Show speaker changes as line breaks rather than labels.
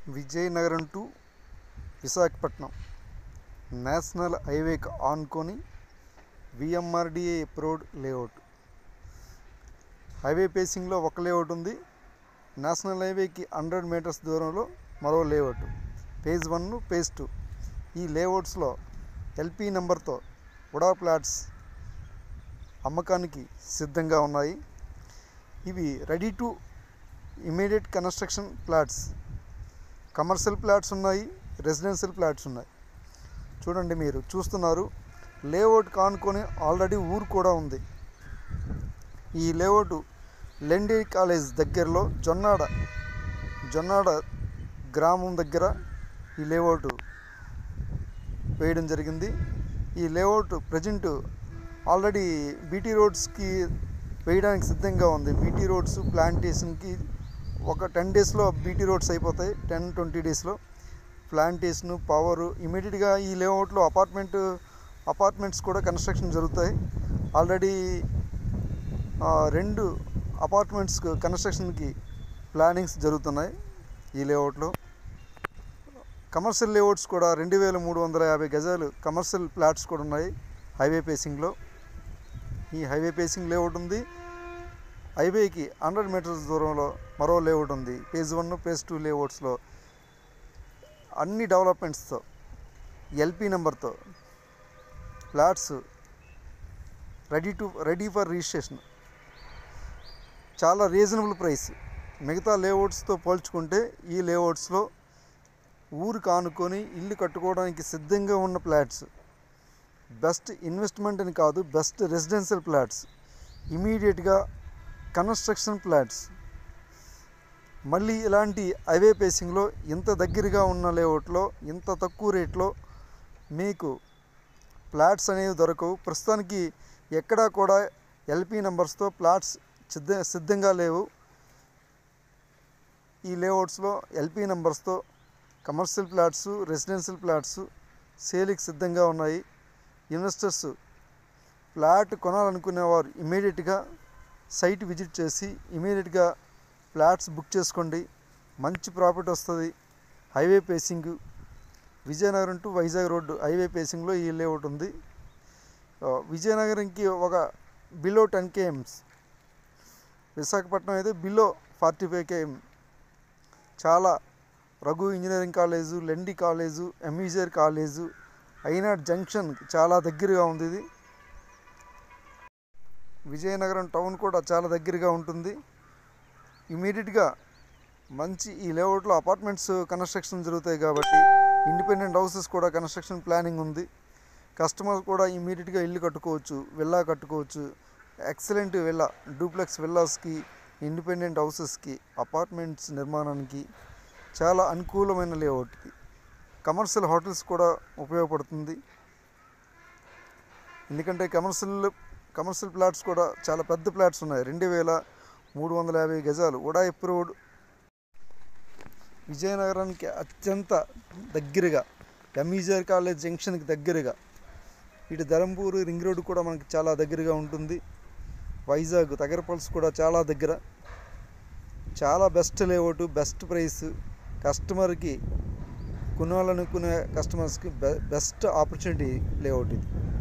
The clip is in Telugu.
విజయనగరం టు విశాఖపట్నం నేషనల్ హైవేకి ఆనుకొని విఎంఆర్డిఏ అప్రూవ్డ్ లేఅవుట్ హైవే పేసింగ్లో ఒక లేఅవుట్ ఉంది నేషనల్ హైవేకి హండ్రెడ్ మీటర్స్ దూరంలో మరో layout phase one phase two ఈ లేఅవుట్స్లో ఎల్పి నెంబర్తో ఉడా ప్లాట్స్ అమ్మకానికి సిద్ధంగా ఉన్నాయి ఇవి ready to immediate construction plots commercial plots ఉన్నాయి రెసిడెన్షియల్ ప్లాట్స్ ఉన్నాయి చూడండి మీరు చూస్తున్నారు లేఅవుట్ కానుకొని ఆల్రెడీ ఊరు కూడా ఉంది ఈ లేఅవుట్ లెండి కాలేజ్ దగ్గరలో జొన్నాడ జొన్నాడ గ్రామం దగ్గర ఈ లేఅవుట్ వేయడం జరిగింది ఈ లేఅవుట్ ప్రజెంట్ ఆల్రెడీ బీటీ రోడ్స్కి వేయడానికి సిద్ధంగా ఉంది బీటీ రోడ్స్ ప్లాంటేషన్కి ఒక టెన్ డేస్లో బీటీ రోడ్స్ అయిపోతాయి టెన్ ట్వంటీ డేస్లో ప్లాంటేషన్ పవర్ ఇమీడియట్గా ఈ లేఅవుట్లో అపార్ట్మెంట్ అపార్ట్మెంట్స్ కూడా కన్స్ట్రక్షన్ జరుగుతాయి ఆల్రెడీ రెండు అపార్ట్మెంట్స్ కన్స్ట్రక్షన్కి ప్లానింగ్స్ జరుగుతున్నాయి ఈ లేఅవుట్లో కమర్షియల్ లేఅవుట్స్ కూడా రెండు వేల మూడు వందల యాభై గజాలు కమర్షియల్ ప్లాట్స్ కూడా ఉన్నాయి హైవే పేసింగ్లో ఈ హైవే పేసింగ్ లేఅవుట్ ఉంది హైవేకి హండ్రెడ్ మీటర్స్ దూరంలో మరో లేఅవుట్ ఉంది పేజ్ వన్ పేజ్ టూ లేఅవుట్స్లో అన్ని డెవలప్మెంట్స్తో ఎల్పి నెంబర్తో flats ready to ready for registration చాలా రీజనబుల్ ప్రైస్ మిగతా లేఅవుట్స్తో పోల్చుకుంటే ఈ లేఅవుట్స్లో ఊరు కానుకొని ఇల్లు కట్టుకోవడానికి సిద్ధంగా ఉన్న ఫ్లాట్స్ బెస్ట్ ఇన్వెస్ట్మెంట్ అని కాదు బెస్ట్ రెసిడెన్షియల్ ఫ్లాట్స్ ఇమీడియట్గా కన్స్ట్రక్షన్ ఫ్లాట్స్ మళ్ళీ ఇలాంటి హైవే పేసింగ్లో ఇంత దగ్గరగా ఉన్న లేఅవుట్లో ఇంత తక్కువ రేట్లో మీకు ఫ్లాట్స్ అనేవి దొరకవు ప్రస్తుతానికి ఎక్కడా కూడా ఎల్పి నెంబర్స్తో ఫ్లాట్స్ సిద్ధ సిద్ధంగా లేవు ఈ లేఅవుట్స్లో ఎల్పి నెంబర్స్తో కమర్షియల్ ఫ్లాట్స్ రెసిడెన్షియల్ ఫ్లాట్స్ సేల్కి సిద్ధంగా ఉన్నాయి ఇన్వెస్టర్స్ ఫ్లాట్ కొనాలనుకునేవారు ఇమీడియట్గా సైట్ విజిట్ చేసి ఇమీడియట్గా ఫ్లాట్స్ బుక్ చేసుకోండి మంచి ప్రాఫిట్ వస్తుంది highway facing Vizianagaram to Vizag road highway పేసింగ్లో ఈ లేఅవుట్ ఉంది విజయనగరంకి ఒక బిలో టెన్ కేఎమ్స్ విశాఖపట్నం అయితే బిలో ఫార్టీ ఫైవ్ కేఎం చాలా Raghu engineering college Lendi college ఎంఈజర్ కాలేజు అయినాడ్ జంక్షన్ చాలా దగ్గరగా ఉంది ఇది విజయనగరం టౌన్ కూడా చాలా దగ్గరగా ఉంటుంది ఇమీడియట్గా మంచి ఈ లేఅవుట్లో అపార్ట్మెంట్స్ కన్స్ట్రక్షన్ జరుగుతాయి కాబట్టి ఇండిపెండెంట్ హౌసెస్ కూడా కన్స్ట్రక్షన్ ప్లానింగ్ ఉంది కస్టమర్ కూడా ఇమీడియట్గా ఇల్లు కట్టుకోవచ్చు విల్లా కట్టుకోవచ్చు ఎక్సలెంట్ విల్లా డూప్లెక్స్ విల్లాస్కి ఇండిపెండెంట్ హౌసెస్కి అపార్ట్మెంట్స్ నిర్మాణానికి చాలా అనుకూలమైన లేఅవుట్కి కమర్షియల్ హోటల్స్ కూడా ఉపయోగపడుతుంది ఎందుకంటే కమర్షియల్ కమర్షియల్ ప్లాట్స్ కూడా చాలా పెద్ద ప్లాట్స్ ఉన్నాయి రెండు వేల మూడు వందల యాభై గజాలు ఉడా అప్రూవ్డ్ విజయనగరానికి అత్యంత దగ్గరగా ఎంఈజర్ కాలేజ్ జంక్షన్కి దగ్గరగా ఇటు ధరంపూర్ రింగ్ రోడ్ కూడా మనకి చాలా దగ్గరగా ఉంటుంది వైజాగ్ తగరపల్స్ కూడా చాలా దగ్గర చాలా బెస్ట్ లేఅవుట్ బెస్ట్ ప్రైస్ కస్టమర్కి కొనాలనుకునే కస్టమర్స్కి బె బెస్ట్ ఆపర్చునిటీ లేఅవుట్ ఇది